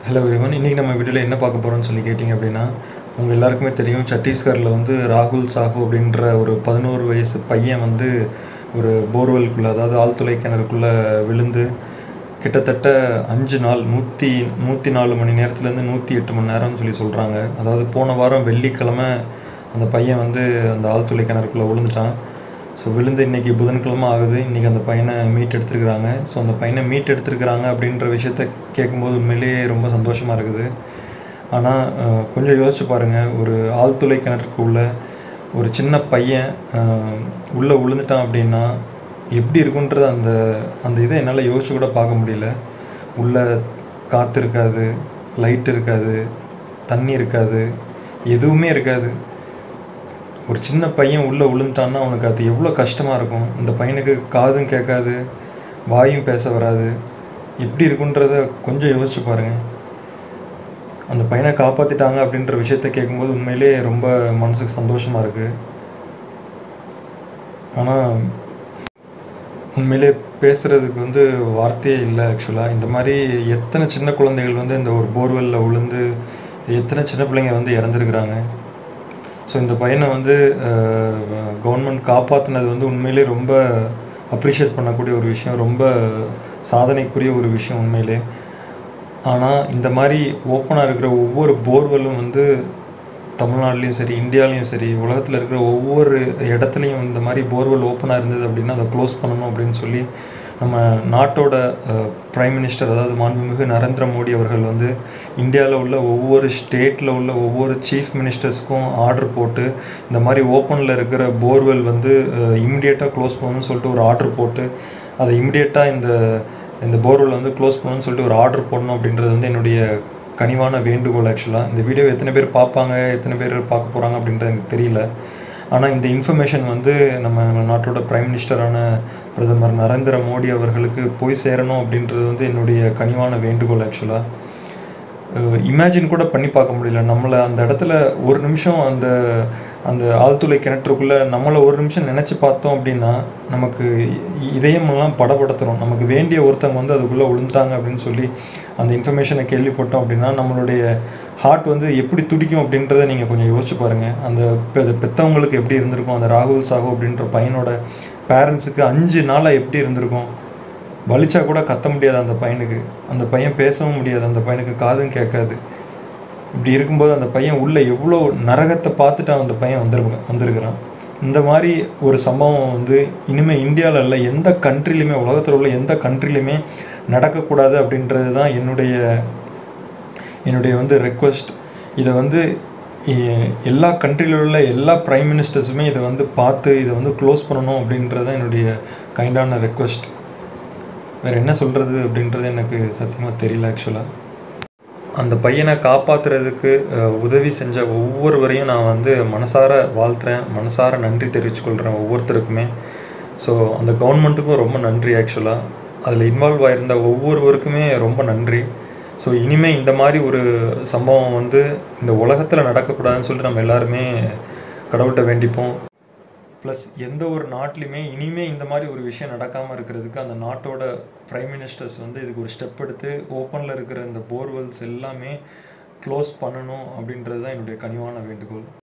hello everyone இன்றைக்கி நம்ம வீடியோவில் என்ன பார்க்க போகிறோம்னு சொல்லி கேட்டிங்க அப்படின்னா உங்கள் எல்லாருக்குமே தெரியும் சத்தீஸ்கரில் வந்து ராகுல் சாஹூ அப்படின்ற ஒரு பதினோரு வயசு பையன் வந்து ஒரு போர்வெல்குள்ளே அதாவது ஆழ்துளை கிணறுக்குள்ளே விழுந்து கிட்டத்தட்ட அஞ்சு நாள் நூற்றி நூற்றி நாலு மணி நேரத்துலேருந்து நூற்றி எட்டு மணி நேரம்னு சொல்லி சொல்கிறாங்க அதாவது போன வாரம் வெள்ளிக்கிழமை அந்த பையன் வந்து அந்த ஆழ்துளை கிணறுக்குள்ளே விழுந்துட்டான் ஸோ விழுந்து இன்றைக்கி புதன்கிழமை ஆகுது இன்றைக்கி அந்த பையனை மீட் எடுத்துருக்குறாங்க ஸோ அந்த பையனை மீட் எடுத்துருக்குறாங்க அப்படின்ற விஷயத்த கேட்கும்போது உண்மையிலேயே ரொம்ப சந்தோஷமாக இருக்குது ஆனால் அஹ், கொஞ்சம் யோசிச்சு பாருங்கள் ஒரு ஆழ்துளை கிணற்றுக்குள்ள ஒரு சின்ன பையன் அஹ், உள்ளே விழுந்துட்டான் அப்படின்னா எப்படி இருக்குன்றது அந்த அந்த இதை என்னால் யோசிச்சு கூட பார்க்க முடியல உள்ளே காற்று இருக்காது லைட் இருக்காது தண்ணி இருக்காது எதுவுமே இருக்காது ஒரு சின்ன பையன் உள்ளே விழுந்துட்டான்னா அவனுக்கு அது எவ்வளோ கஷ்டமாக இருக்கும் இந்த பையனுக்கு காதும் கேட்காது வாயும் பேச வராது எப்படி இருக்குன்றத கொஞ்சம் யோசிச்சு பாருங்கள் அந்த பையனை காப்பாற்றிட்டாங்க அப்படின்ற விஷயத்த கேட்கும்போது உண்மையிலேயே ரொம்ப மனசுக்கு சந்தோஷமாக இருக்குது ஆனால் உண்மையிலே பேசுகிறதுக்கு வந்து வார்த்தையே இல்லை ஆக்சுவலாக இந்த மாதிரி எத்தனை சின்ன குழந்தைகள் வந்து இந்த ஒரு போர்வெல்லில் விழுந்து எத்தனை சின்ன பிள்ளைங்க வந்து இறந்துருக்குறாங்க ஸோ இந்த பையனை வந்து கவர்மெண்ட் காப்பாற்றினது வந்து உண்மையிலே ரொம்ப அப்ரிஷியேட் பண்ணக்கூடிய ஒரு விஷயம் ரொம்ப சாதனைக்குரிய ஒரு விஷயம் உண்மையிலே ஆனால் இந்த மாதிரி ஓப்பனாக இருக்கிற ஒவ்வொரு போர்வெல்லும் வந்து தமிழ்நாட்டிலையும் சரி இந்தியாலையும் சரி உலகத்தில் இருக்கிற ஒவ்வொரு இடத்துலையும் இந்த மாதிரி போர்வெல் ஓப்பனாக இருந்தது அப்படின்னா அதை க்ளோஸ் பண்ணணும் அப்படின்னு சொல்லி நம்ம நாட்டோட பிரைம் மினிஸ்டர் அதாவது மாண்புமிகு நரேந்திர மோடி அவர்கள் வந்து இந்தியாவில் உள்ள ஒவ்வொரு ஸ்டேட்டில் உள்ள ஒவ்வொரு சீஃப் மினிஸ்டர்ஸ்க்கும் ஆர்டர் போட்டு இந்த மாதிரி ஓப்பனில் இருக்கிற போர்வெல் வந்து இமிடியேட்டாக க்ளோஸ் பண்ணணும்னு சொல்லிட்டு ஒரு ஆர்டர் போட்டு அதை இமிடியேட்டாக இந்த இந்த போர்வெல் வந்து க்ளோஸ் பண்ணணும்னு சொல்லிட்டு ஒரு ஆர்டர் போடணும் அப்படின்றது வந்து என்னுடைய கனிவான வேண்டுகோள் ஆக்சுவலாக இந்த வீடியோ எத்தனை பேர் பார்ப்பாங்க எத்தனை பேர் பார்க்க போகிறாங்க அப்படின்றது எனக்கு தெரியல ஆனால் இந்த இன்ஃபர்மேஷன் வந்து நம்ம நாட்டோட பிரைம் மினிஸ்டரான பிரதமர் நரேந்திர மோடி அவர்களுக்கு போய் சேரணும் அப்படின்றது வந்து என்னுடைய கனிவான வேண்டுகோள் ஆக்சுவலாக இமேஜின் கூட பண்ணி பார்க்க முடியல நம்மளை அந்த இடத்துல ஒரு நிமிஷம் அந்த அந்த ஆழ்துளை கிணற்றுக்குள்ளே நம்மளை ஒரு நிமிஷம் நினச்சி பார்த்தோம் அப்படின்னா நமக்கு இ- இதயமெல்லாம் படபடுத்துறோம் நமக்கு வேண்டிய ஒருத்தவங்க வந்து அதுக்குள்ளே விழுந்துட்டாங்க அப்படின்னு சொல்லி அந்த இன்ஃபர்மேஷனை கேள்விப்பட்டோம் அப்படின்னா நம்மளுடைய ஹார்ட் வந்து எப்படி துடிக்கும் அப்படின்றத நீங்கள் கொஞ்சம் யோசிச்சு பாருங்கள் அந்த பெ- பெத்தவங்களுக்கு எப்படி இருந்திருக்கும் அந்த ராகுல் சாஹூ அப்படின்ற பையனோட பேரண்ட்ஸுக்கு அஞ்சு நாளாக எப்படி இருந்திருக்கும் வலிச்சா கூட கத்த முடியாது அந்த பையனுக்கு அந்த பையன் பேசவும் முடியாது அந்த பையனுக்கு காதும் கேட்காது இப்படி இருக்கும்போது அந்த பையன் உள்ள எவ்வளோ நரகத்தை பார்த்துட்டு அந்த பையன் வந்திருக்க வந்திருக்கிறான் இந்த மாதிரி ஒரு சம்பவம் வந்து இனிமேல் இந்தியாவில் இல்லை எந்த கண்ட்ரிலையுமே உலகத்தில் உள்ள எந்த கண்ட்ரிலையுமே நடக்கக்கூடாது அப்படின்றது தான் என்னுடைய என்னுடைய வந்து ரெக்வஸ்ட் இதை வந்து எ- எல்லா கண்ட்ரியில் உள்ள எல்லா ப்ரைம் மினிஸ்டர்ஸுமே இதை வந்து பார்த்து இதை வந்து க்ளோஸ் பண்ணணும் அப்படின்றது தான் என்னுடைய கைண்டான ரெக்வஸ்ட் வேறு என்ன சொல்கிறது அப்படின்றது எனக்கு சத்தியமாக தெரியல ஆக்சுவலாக அந்த பையனை காப்பாற்றுறதுக்கு உதவி செஞ்ச ஒவ்வொருவரையும் நான் வந்து மனசார வாழ்த்துறேன் மனசார நன்றி தெரிவிச்சுக்கொள்கிறேன் ஒவ்வொருத்தருக்குமே ஸோ அந்த கவர்மெண்ட்டுக்கும் ரொம்ப நன்றி ஆக்சுவலாக அதில் இன்வால்வ் ஆயிருந்த ஒவ்வொருவருக்குமே ரொம்ப நன்றி ஸோ இனிமேல் இந்த மாதிரி ஒரு சம்பவம் வந்து இந்த உலகத்தில் நடக்கக்கூடாதுன்னு சொல்லிட்டு நம்ம எல்லாருமே கடவுள்கிட்ட வேண்டிப்போம் ப்ளஸ் எந்த ஒரு நாட்டிலையுமே இனிமே இந்த மாதிரி ஒரு விஷயம் நடக்காமல் இருக்கிறதுக்கு அந்த நாட்டோட பிரைம் மினிஸ்டர்ஸ் வந்து இதுக்கு ஒரு ஸ்டெப் எடுத்து ஓப்பனில் இருக்கிற இந்த போர்வெல்ஸ் எல்லாமே க்ளோஸ் பண்ணணும் அப்படின்றது தான் என்னுடைய கனிவான வேண்டுகோள்